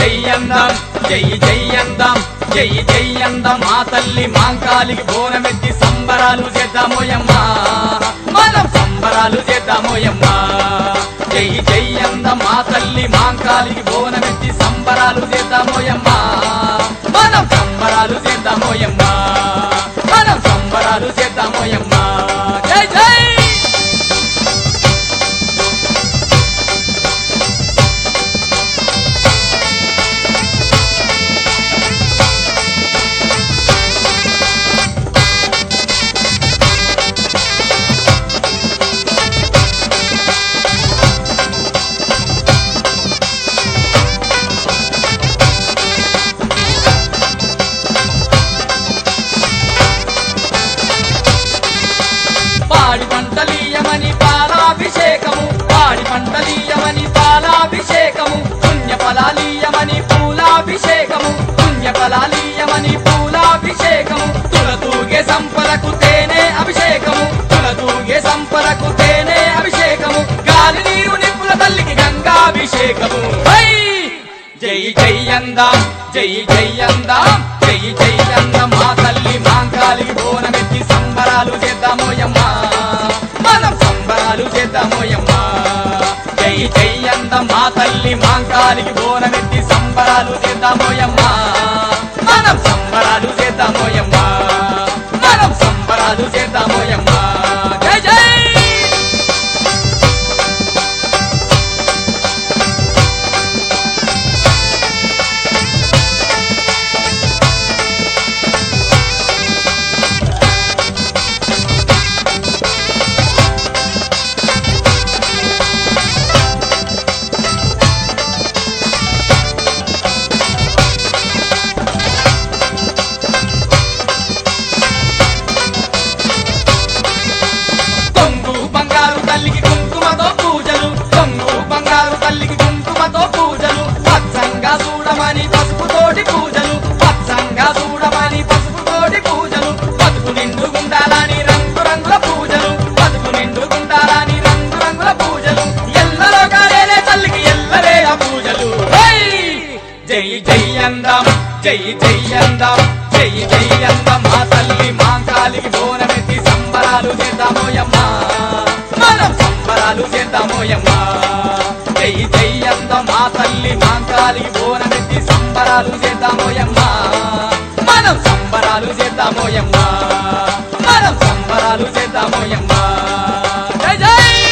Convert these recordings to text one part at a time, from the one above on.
జయ్యందం జై జయ్యందం జై జయ్యందం మా తల్లి మాంకాలికి బోనమెత్తి సంబరాలు చేద్దామోయమ్మా మనం సంబరాలు చేద్దామోయమ్మా జై జయ్యందం మా తల్లి మాంకాలికి బోనమెత్తి సంబరాలు చేద్దామోయమ్మా మనం సంబరాలు చేద్దామోయమ్మా మనం సంబరాలు చేద్దామోయమ్మా జై జై పాడి పంటలీయమని పాలాభిషేకము పాడి పంటలీయమని పాలాభిషేకము పుణ్య ఫలాలీయమని పూలాభిషేకము పుణ్య ఫలాలీయమని పూలాభిషేకము తులతూగే సంపరకు తేనె అభిషేకము తులతూగే సంపరకు తేనె అభిషేకము గాలి నీరు నిప్పుల తల్లికి గంగాభిషేకము హై! జై జయ్యందాం జై జయ్యందాం జై జయ్యందాం మా తల్లి మాంకాలికి బోనమెత్తి సంబరాలు చేద్దామోయమ్మా మనం సంబరాలు చేద్దామోయమ్మా జై జయ్యందాం మా తల్లి మాంకాలికి బోనమెత్తి సంబరాలు చేద్దామోయమ్మా మనం సంబరాలు చేద్దామోయమ్మా మనం సంబరాలు చేద్దామోయమ్మా జై జై కొంగు బంగారు తల్లికి కుంకుమతో పూజలు కొంగు బంగారు తల్లికి కుంకుమతో పూజలు పచ్చంగా చూడమని పసుపుతోటి పూజలు పచ్చంగా చూడమని పసుపుతోటి పూజలు బతుకు నిండు గుండాలని రంగు రంగుల పూజలు బతుకు నిండు గుండాలని రంగు రంగుల పూజలు ఎల్లలో కాలేనే తల్లికి ఎల్లరే ఆ పూజలు హై! జై జై అందం జై జై అందం జై జై అందం మా తల్లి మా కాలికి బోనమెత్తి సంబరాలు చేద్దామోయమ్మా మనం సంబరాలు చేద్దామోయమ్మా జై జై అందం మా తల్లి మా కాలికి బోనమెత్తి సంబరాలు చేద్దామోయమ్మా మనం సంబరాలు చేద్దామోయమ్మా మనం సంబరాలు చేద్దామోయమ్మా జై జై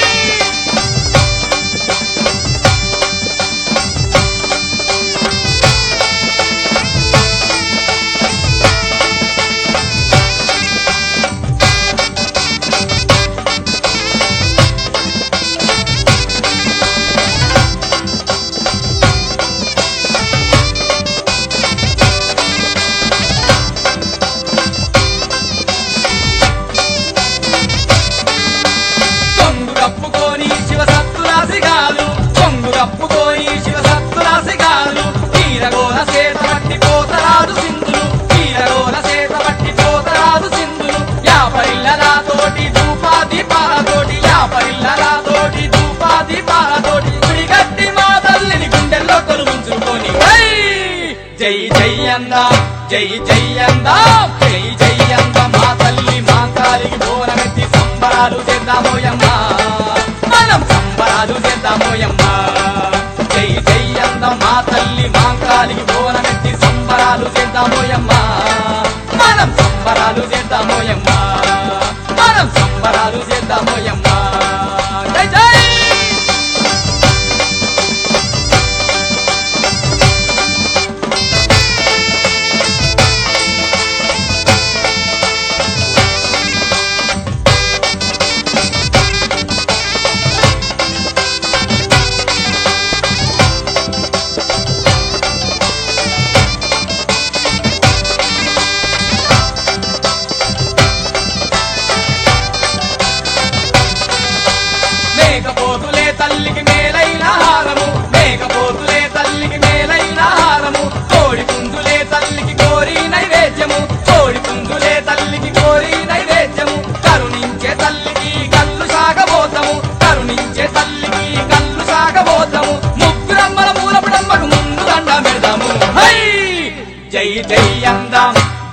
కొంగు కప్పుకొని శివ సత్తురాసిగాలు కొంగు కప్పుకొని శివ సత్తురాసిగాలు తీరగోల సేత పట్టి పోతరాదు సింధులు తీరగోల సేత పట్టి పోతరాదు సింధులు యాపరిల్లలా తోటి ధూపా దీపాలతోటి యాపరిల్లలా తోటి ధూపా దీపాలతోటి గుడిగట్టి మా తల్లిని గుండెల్లో కొలుముంచుకొని హై! జై జై అందా జై జై అందా జై జై అందా మా తల్లి మా కాలికి బోనమెత్తి సంబరాలు చేద్దామోయమ్మా మనం సంబరాలు చేద్దామోయమ్మా జై జై అందా మా తల్లి మా కాలికి బోనమెత్తి సంబరాలు చేద్దామోయమ్మా మనం సంబరాలు చేద్దామోయమ్మా మనం సంబరాలు చేద్దామోయమ్మా జై జై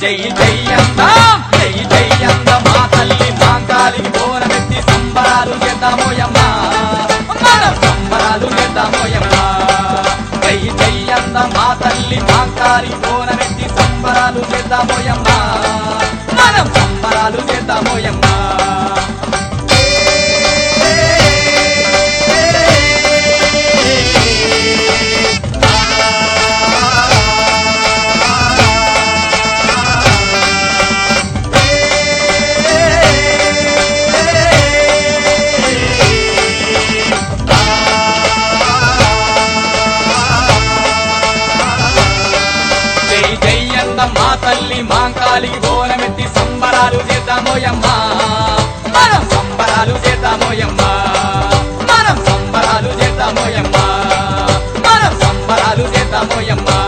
జై జై అందాం జై జై అందం మా తల్లి మాంకాలికి బోనమెత్తి సంబరాలు చేద్దామోయమ్మ మనం సంబరాలు చేద్దామోయమ్మ జై జై అందం మా తల్లి మాంకాలికి బోనమెత్తి సంబరాలు చేద్దామోయమ్మ మనం సంబరాలు చేద్దామోయమ్మ జై జై అందం మా తల్లి మాంకాలికి బోనమెత్తి సంబరాలు చేద్దామోయమ్మ మనం సంబరాలు చేద్దామోయమ్మ మనం సంబరాలు చేద్దామోయమ్మ మనం సంబరాలు చేద్దామోయమ్మ